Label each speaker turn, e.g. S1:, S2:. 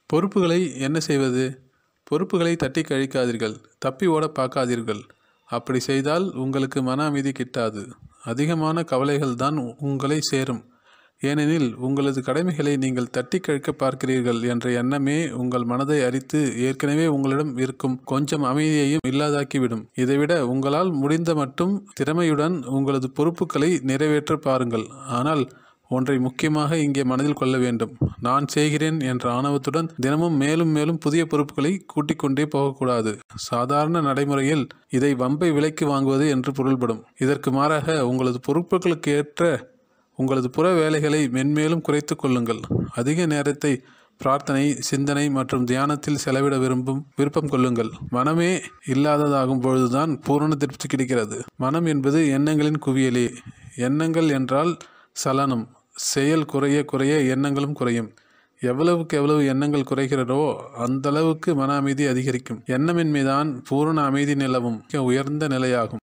S1: பொறுப்புகளை என்ன செய்வது பொறுப்புகளை தட்டி கழிக்காதீர்கள் தப்பி ஓட பார்க்காதீர்கள் அப்படி செய்தால் உங்களுக்கு மன அமைதி கிட்டாது அதிகமான கவலைகள் தான் உங்களை சேரும் ஏனெனில் உங்களது கடமைகளை நீங்கள் தட்டி கழிக்க பார்க்கிறீர்கள் என்ற எண்ணமே உங்கள் மனதை அரித்து ஏற்கனவே உங்களிடம் இருக்கும் கொஞ்சம் அமைதியையும் இல்லாதாக்கிவிடும் இதைவிட உங்களால் முடிந்த மட்டும் திறமையுடன் உங்களது பொறுப்புகளை நிறைவேற்ற பாருங்கள் ஆனால் ஒன்றை முக்கியமாக இங்கே மனதில் கொள்ள வேண்டும் நான் செய்கிறேன் என்ற ஆணவத்துடன் தினமும் மேலும் மேலும் புதிய பொறுப்புகளை கூட்டிக் கொண்டே போகக்கூடாது சாதாரண நடைமுறையில் இதை வம்பை விலைக்கு வாங்குவது என்று பொருள்படும் இதற்கு மாறாக உங்களது பொறுப்புகளுக்கு ஏற்ற உங்களது புற வேலைகளை மென்மேலும் குறைத்து கொள்ளுங்கள் அதிக நேரத்தை பிரார்த்தனை சிந்தனை மற்றும் தியானத்தில் செலவிட விரும்பும் விருப்பம் கொள்ளுங்கள் மனமே இல்லாததாகும் பொழுதுதான் பூரண திருப்தி கிடைக்கிறது மனம் என்பது எண்ணங்களின் குவியலே எண்ணங்கள் என்றால் சலனம் செயல் குறைய குறைய எண்ணங்களும் குறையும் எவ்வளவுக்கு எவ்வளவு எண்ணங்கள் குறைகிறதோ அந்த அளவுக்கு மன அமைதி அதிகரிக்கும் எண்ணமின்மைதான் பூரண அமைதி நிலவும் மிக உயர்ந்த நிலையாகும்